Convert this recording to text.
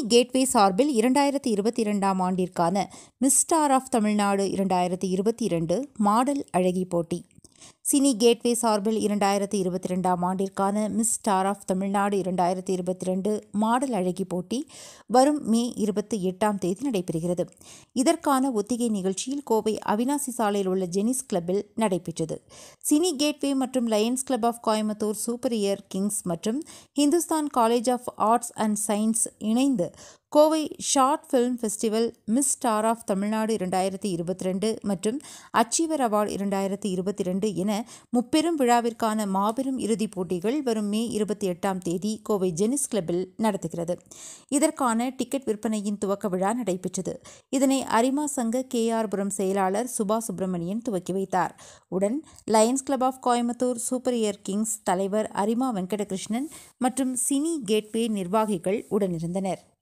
gateway சார்பில் இரண்டாயிரத்தி இருபத்தி இரண்டாம் ஆண்டிற்கான மிஸ் ஸ்டார் ஆஃப் தமிழ்நாடு இரண்டாயிரத்தி இருபத்தி இரண்டு மாடல் அழகி போட்டி சினி கேட்வே சார்பில் இரண்டாயிரத்தி இருபத்தி ரெண்டாம் ஆண்டிற்கான மிஸ் ஸ்டார் ஆஃப் தமிழ்நாடு இரண்டாயிரத்தி இருபத்தி ரெண்டு மாடல் அழகி போட்டி வரும் மே இருபத்தி எட்டாம் தேதி நடைபெறுகிறது இதற்கான ஒத்திகை நிகழ்ச்சியில் கோவை அவினாசி சாலையில் உள்ள ஜெனிஸ் கிளப்பில் நடைபெற்றது சினி கேட்வே மற்றும் lions club of Coimbatore super year kings மற்றும் Hindustan college of arts and science இணைந்து Kovai short film festival miss star of Tamil Nadu இரண்டாயிரத்தி இருபத்தி ரெண்டு மற்றும் அச்சீவர் அவார்டு இரண்டாயிரத்தி இருபத்தி ரெண்டு என முப்பெரும் விழாவிற்கான மாபெரும் இறுதிப் போட்டிகள் வரும் மே இருபத்தி எட்டாம் தேதி கோவை ஜெனிஸ் கிளப்பில் நடத்துகிறது இதற்கான டிக்கெட் விற்பனையின் துவக்க விழா நடைபெற்றது இதனை அரிமா சங்க கே ஆர் புரம் செயலாளர் சுபா சுப்பிரமணியன் துவக்கி வைத்தார் உடன் lions club of Coimbatore super year kings தலைவர் அரிமா வெங்கடகிருஷ்ணன் மற்றும் சினி கேட்வே நிர்வாகிகள் உடனிருந்தனர்